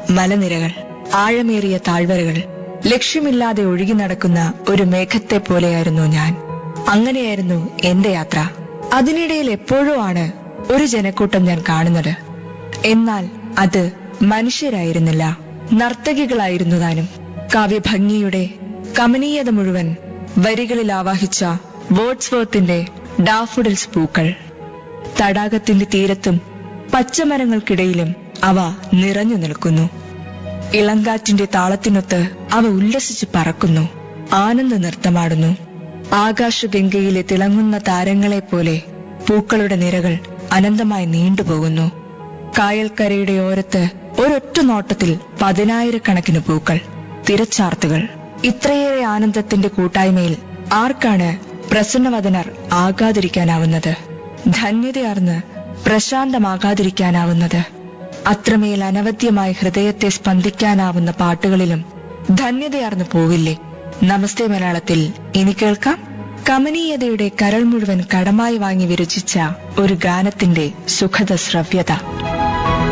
മലനിരകൾ ആഴമേറിയ താഴ്വരകൾ ലക്ഷ്യമില്ലാതെ ഒഴുകി നടക്കുന്ന ഒരു മേഘത്തെ പോലെയായിരുന്നു ഞാൻ അങ്ങനെയായിരുന്നു എന്റെ യാത്ര അതിനിടയിൽ എപ്പോഴോ ആണ് ഒരു ജനക്കൂട്ടം ഞാൻ കാണുന്നത് എന്നാൽ അത് മനുഷ്യരായിരുന്നില്ല നർത്തകികളായിരുന്നു താനും കാവ്യഭംഗിയുടെ കമനീയത മുഴുവൻ വരികളിൽ ആവാഹിച്ച വേർഡ്സ്വർത്തിന്റെ ഡാഫുഡിൽസ് പൂക്കൾ തടാകത്തിന്റെ തീരത്തും പച്ചമരങ്ങൾക്കിടയിലും അവ നിറഞ്ഞു നിൽക്കുന്നു ഇളങ്കാറ്റിന്റെ താളത്തിനൊത്ത് അവ ഉല്ലസിച്ച് പറക്കുന്നു ആനന്ദ നൃത്തമാടുന്നു ആകാശഗംഗയിലെ തിളങ്ങുന്ന താരങ്ങളെ പോലെ പൂക്കളുടെ നിരകൾ അനന്തമായി നീണ്ടുപോകുന്നു കായൽക്കരയുടെ ഓരത്ത് ഒരൊറ്റ നോട്ടത്തിൽ പതിനായിരക്കണക്കിന് പൂക്കൾ തിരച്ചാർത്തുകൾ ഇത്രയേറെ ആനന്ദത്തിന്റെ കൂട്ടായ്മയിൽ ആർക്കാണ് പ്രസന്നവദനർ ആകാതിരിക്കാനാവുന്നത് ധന്യതയാർന്ന് പ്രശാന്തമാകാതിരിക്കാനാവുന്നത് അത്രമേൽ അനവധ്യമായി ഹൃദയത്തെ സ്പന്ദിക്കാനാവുന്ന പാട്ടുകളിലും ധന്യതയാർന്നു പോവില്ലേ നമസ്തേ മലയാളത്തിൽ ഇനി കേൾക്കാം കമനീയതയുടെ കരൾ മുഴുവൻ കടമായി വാങ്ങി വിരചിച്ച ഒരു ഗാനത്തിന്റെ സുഖദ ശ്രവ്യത